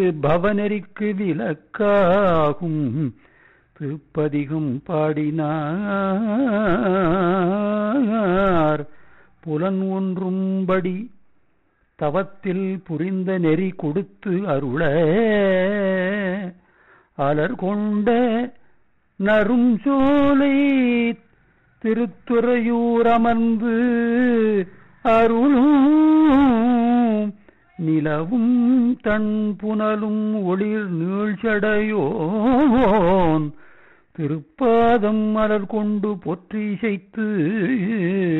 பவநெறிக்கு விலக்காகும் திருப்பதிகம் பாடினார் புலன் ஒன்றும்படி தவத்தில் புரிந்த நெறி கொடுத்து அருள அலர் கொண்ட நரும் சோலை திருத்துறையூர் அமர்ந்து அருளும் நிலவும் தன் புனலும் ஒளிர் நீழ்ச்சடையோன் திருப்பாதம் மலர் கொண்டு பொற்றி இசைத்து